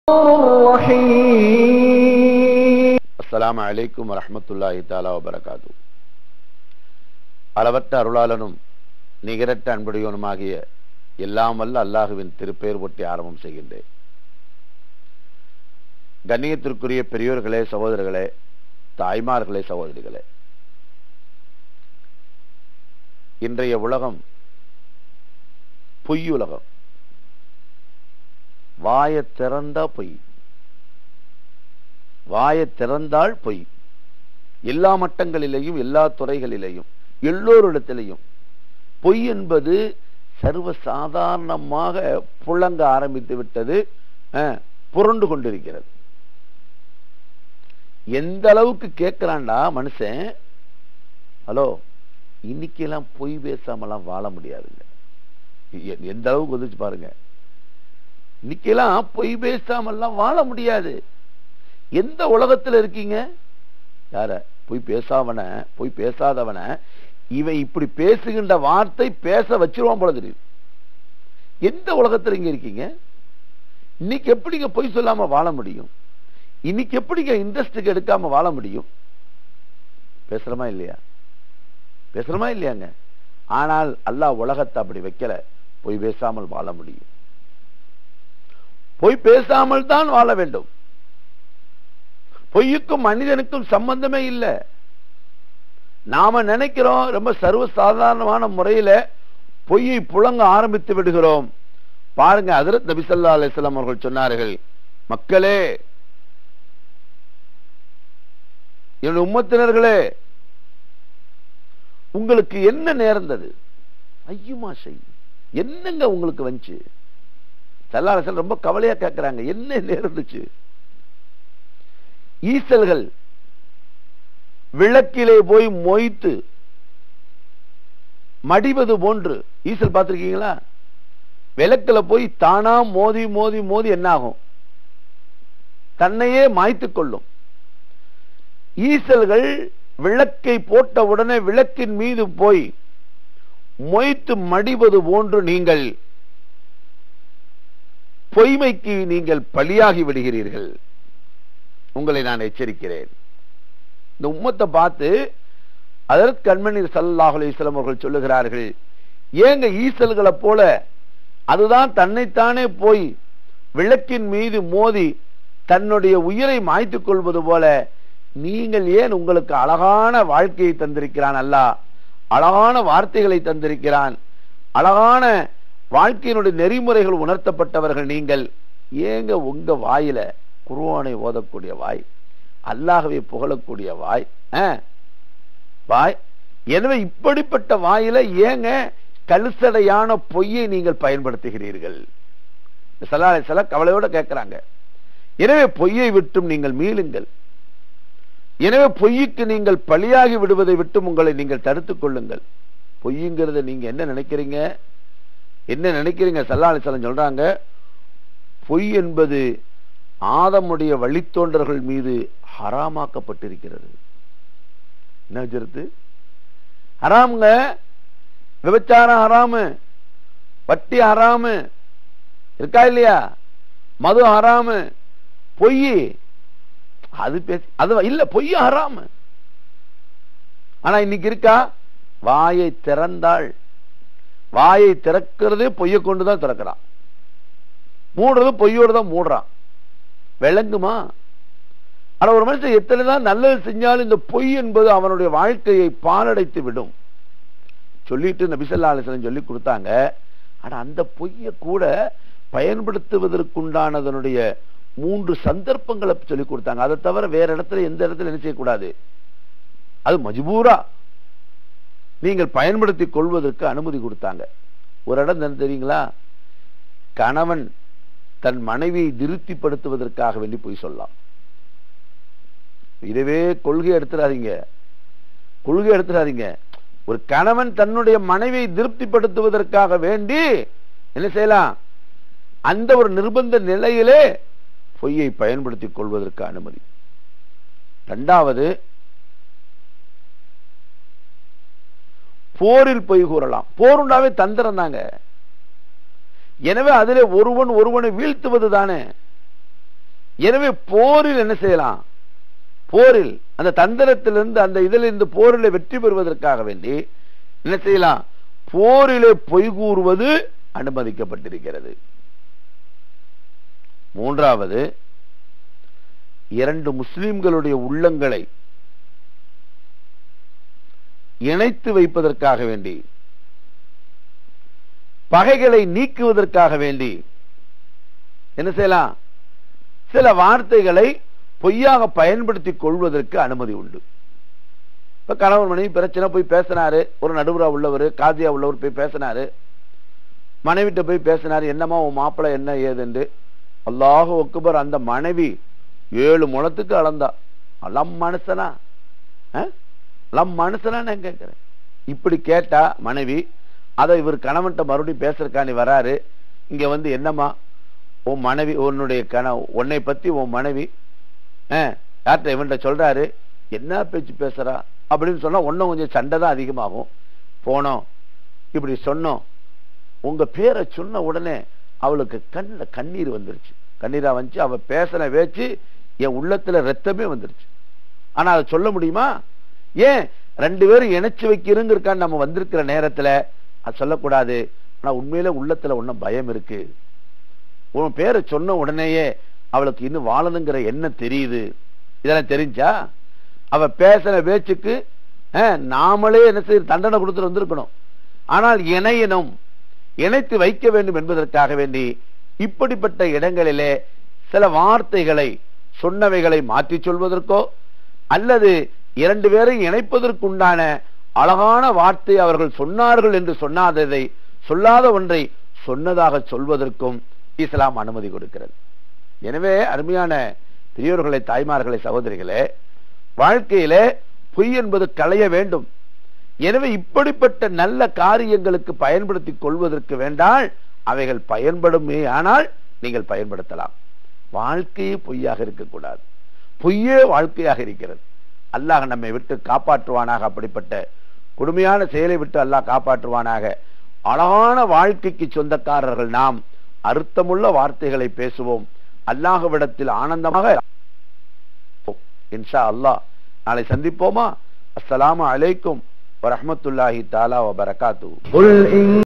الرحيم அஸ்ஸலாமு அலைக்கும் வரஹ்மத்துல்லாஹி தஆலா வபரகாத்து அளவற்ற அருளாளனும் நிகரற்ற அன்புடையவனுமாகிய எல்லாம் வல்ல அல்லாஹுவின் திருப்பெயர் ஒட்டி ஆரம்பம் செய்கின்றேன் கண்ணியத்திற்குரிய பெரியோர்களே சகோதரர்களே தாய்மார்களே சகோதரிகளே இன்றைய உலகம் பொய்யுலகம் வாயை திறந்தா பொய் வாயை திறந்தால் பொய் எல்லா மட்டங்களிலேயும் எல்லா துறைகளிலேயும் எல்லோரிடத்திலேயும் பொய் என்பது சர்வ சாதாரணமாக புழங்க ஆரம்பித்து விட்டது அஹ், புரண்டு கொண்டிருக்கிறது எந்த அளவுக்கு கேட்கிறான்டா மனுஷன் ஹலோ இன்னைக்கெல்லாம் பொய் பேசாமலாம் வாழ முடியாதுங்க எ- எந்த அளவுக்கு வந்துச்சு பாருங்க இன்னைக்கெல்லாம் பொய் பேசாமல்லாம் வாழ முடியாது எந்த உலகத்துல இருக்கீங்க யார போய் பேசாதவன போய் பேசாதவன இவன் இப்படி பேசுகின்ற வார்த்தை பேச வச்சிருவான் போல தெரியுது எந்த உலகத்துல இங்க இருக்கீங்க இன்னைக்கு எப்படிங்க பொய் சொல்லாம வாழ முடியும் இன்னைக்கு எப்படிங்க இன்ட்ரெஸ்டுக்கு எடுக்காம வாழ முடியும் பேசுறமா இல்லையா பேசுறமா இல்லையாங்க ஆனால் அல்லாஹ் உலகத்தை அப்படி வைக்கல பொய் பேசாமல் வாழ முடியும் பொய் பேசாமல் தான் வாழ வேண்டும் பொய்யுக்கும் மனிதனுக்கும் சம்பந்தமே இல்லை நாம நினைக்கிறோம் ரொம்ப சர்வ சாதாரணமான முறையில பொய்யை புழங்க ஆரம்பித்து விடுகிறோம் பாருங்க ஹஜரத் நபி ஸல்லல்லாஹு அலைஹி வஸல்லம் அவர்கள் சொன்னார்கள் மக்களே என் உம்மத்தினர்களே உங்களுக்கு என்ன நேர்ந்தது ஐயுமா செய் என்னங்க உங்களுக்கு வந்துச்சு சல்லல்லாஹு அலைஹி வஸல்லம் ரொம்ப கவலையா கேட்கிறாங்க என்ன நேர்ந்துச்சு ஈசல்கள் விளக்கிலே போய் மொய்த்து மடிவது போன்று ஈசல் பார்த்திருக்கீங்களா விளக்குல போய் தானா மோதி மோதி மோதி என்ன ஆகும் தன்னையே மாய்த்துக் கொள்ளும் ஈசல்கள் விளக்கை போட்ட உடனே விளக்கின் மீது போய் மொய்த்து மடிவது போன்று நீங்கள் பொய்மைக்கு நீங்கள் பலியாகி விடுகிறீர்கள் உங்களை நான் எச்சரிக்கிறேன் இந்த உம்மத்தை பார்த்து அதற்கு கண்மணி சல்லாஹ் அலிஸ்லாம் அவர்கள் சொல்லுகிறார்கள் ஏங்க ஈசல்களை போல அதுதான் தன்னைத்தானே போய் விளக்கின் மீது மோதி தன்னுடைய உயிரை மாய்த்துக் கொள்வது போல நீங்கள் ஏன் உங்களுக்கு அழகான வாழ்க்கையை தந்திருக்கிறான் அல்லாஹ் அழகான வார்த்தைகளை தந்திருக்கிறான் அழகான வாழ்க்கையினுடைய நெறிமுறைகள் உணர்த்தப்பட்டவர்கள் நீங்கள் ஏங்க உங்க வாயில குர்ஆனை ஓதக்கூடிய வாய் அல்லாஹ்வை புகழக்கூடிய வாய் ஆ, வாய் எனவே இப்படிப்பட்ட வாயில ஏங்க கலுசடையான பொய்யை நீங்கள் பயன்படுத்துகிறீர்கள் சலாலை சில கவலையோட கேட்கிறாங்க எனவே பொய்யை விட்டும் நீங்கள் மீளுங்கள் எனவே பொய்யுக்கு நீங்கள் பலியாகி விடுவதை விட்டும் உங்களை நீங்கள் தடுத்துக் கொள்ளுங்கள் பொய்யுங்கிறத நீங்க என்ன நினைக்கிறீங்க என்ன நினைக்கிறீங்க சல்லாலை செல்லம் சொல்றாங்க பொய் என்பது ஆதமுடைய வழித்தோன்றர்கள் மீது ஹராமாக்கப்பட்டிருக்கிறது என்ன வச்சிருது ஹராமுங்க விபச்சாரம் ஹராமு வட்டி ஹராமு இருக்கா இல்லையா மது ஹராமு பொய் அது பேசி அது இல்ல பொய் ஹராமு ஆனா இன்னைக்கு இருக்கா வாயை திறந்தாள் வாயை திறக்கிறதே பொய்யை கொண்டுதான் திறக்கிறான் மூடுறது பொய்யோடு தான் மூடுறான் விளங்குமா ஆனா ஒரு மனுஷன் எத்தனை தான் நல்லது செஞ்சாலும் இந்த பொய் என்பது அவனுடைய வாழ்க்கையை பாலடைத்து விடும் சொல்லிட்டு நபிசல்லா அலிஸ்லாம் சொல்லி கொடுத்தாங்க ஆனா அந்த பொய்யை கூட பயன்படுத்துவதற்குண்டான அதனுடைய மூன்று சந்தர்ப்பங்களை சொல்லி கொடுத்தாங்க அதை தவிர வேற இடத்துல எந்த இடத்துல என்ன செய்யக்கூடாது அது மஜ்பூரா நீங்கள் பயன்படுத்திக் கொள்வதற்கு அனுமதி கொடுத்தாங்க ஒரு இடம் என்ன தெரியுங்களா கணவன் தன் மனைவியை திருப்திப்படுத்துவதற்காக வேண்டி போய் சொல்லலாம் இதுவே கொள்கை எடுத்துடாதீங்க கொள்கை எடுத்துடாதீங்க ஒரு கணவன் தன்னுடைய மனைவியை திருப்திப்படுத்துவதற்காக வேண்டி என்ன செய்யலாம் அந்த ஒரு நிர்பந்த நிலையிலே பொய்யை பயன்படுத்திக் கொள்வதற்கு அனுமதி இரண்டாவது போரில் பொய் கூறலாம் போருண்டாவே தந்திரம் தாங்க எனவே அதிலே ஒருவன் ஒருவனை வீழ்த்துவது தானே எனவே போரில் என்ன செய்யலாம் போரில் அந்த தந்திரத்திலிருந்து அந்த இதிலிருந்து போரில் வெற்றி பெறுவதற்காக வேண்டி என்ன செய்யலாம் போரிலே பொய் கூறுவது அனுமதிக்கப்பட்டிருக்கிறது மூன்றாவது இரண்டு முஸ்லிம்களுடைய உள்ளங்களை இணைத்து வைப்பதற்காக வேண்டி பகைகளை நீக்குவதற்காக வேண்டி என்ன செய்யலாம் சில வார்த்தைகளை பொய்யாக பயன்படுத்திக் கொள்வதற்கு அனுமதி உண்டு இப்ப கணவன் மனைவி பிரச்சனை போய் பேசினாரு ஒரு நடுவரா உள்ளவர் காதியா உள்ளவர் போய் பேசினாரு மனைவிட்ட போய் பேசினாரு என்னமா உன் மாப்பிள்ளை என்ன ஏதுண்டு அல்லாஹ் ஒக்குபர் அந்த மனைவி ஏழு முழத்துக்கு அளந்தா அலம் மனுஷனா அஹ்? அலம் மனுஷனா நான் கேட்கிறேன் இப்படி கேட்டா மனைவி அதை இவர் கணவன்கிட்ட மறுபடியும் பேசுறக்காண்டி வராரு இங்க வந்து என்னம்மா உன் மனைவி உன்னுடைய கண உன்னை பத்தி உன் மனைவி அஹ், யார்கிட்ட இவன்கிட்ட சொல்றாரு என்ன பேச்சு பேசுறா அப்படின்னு சொன்னா ஒன்னும் கொஞ்சம் சண்டை தான் அதிகமாகும் போனோம் இப்படி சொன்னோம் உங்க பேரை சொன்ன உடனே அவளுக்கு கண்ணுல கண்ணீர் வந்துருச்சு கண்ணீரா வந்துச்சு அவ பேசின வேச்சு என் உள்ளத்துல ரத்தமே வந்துருச்சு ஆனா அதை சொல்ல முடியுமா ஏன் ரெண்டு பேரும் இணைச்சு வைக்கிறோங்கிறக்கான் நம்ம வந்திருக்கிற நேரத்துல அது சொல்லக்கூடாது ஆனா உண்மையில உள்ளத்துல ஒன்னும் பயம் இருக்கு உன் பேரை சொன்ன உடனேயே அவளுக்கு இன்னும் வாழணுங்கிற எண்ணம் தெரியுது இதெல்லாம் தெரிஞ்சா அவ பேசின பேச்சுக்கு அஹ், நாமளே என்ன செய்ய தண்டனை கொடுத்துட்டு வந்திருக்கணும் ஆனால் இணையனும் இணைத்து வைக்க வேண்டும் என்பதற்காக வேண்டி இப்படிப்பட்ட இடங்களிலே சில வார்த்தைகளை சொன்னவைகளை மாற்றி சொல்வதற்கோ அல்லது இரண்டு பேரை இணைப்பதற்குண்டான அழகான வார்த்தை அவர்கள் சொன்னார்கள் என்று சொன்னாததை சொல்லாத ஒன்றை சொன்னதாக சொல்வதற்கும் இஸ்லாம் அனுமதி கொடுக்கிறது எனவே அருமையான பெரியோர்களை தாய்மார்களை சகோதரிகளே வாழ்க்கையிலே பொய் என்பது களைய வேண்டும் எனவே இப்படிப்பட்ட நல்ல காரியங்களுக்கு பயன்படுத்திக் கொள்வதற்கு வேண்டால் அவைகள் பயன்படுமே ஆனால் நீங்கள் பயன்படுத்தலாம் வாழ்க்கையே பொய்யாக இருக்கக்கூடாது பொய்யே வாழ்க்கையாக இருக்கிறது அல்லாஹ் நம்மை விட்டு காப்பாற்றுவானாக அப்படிப்பட்ட கொடுமையான செயலை விட்டு அல்லாஹ் காப்பாற்றுவானாக அழகான வாழ்க்கைக்கு சொந்தக்காரர்கள் நாம் அர்த்தமுள்ள வார்த்தைகளை பேசுவோம் அல்லாஹ்விடத்தில் ஆனந்தமாக இன்ஷா அல்லாஹ் நாளை சந்திப்போமா அஸ்ஸலாமு அலைக்கும் வரஹ்மத்துல்லாஹி தாலா வபரகாத்து قل إن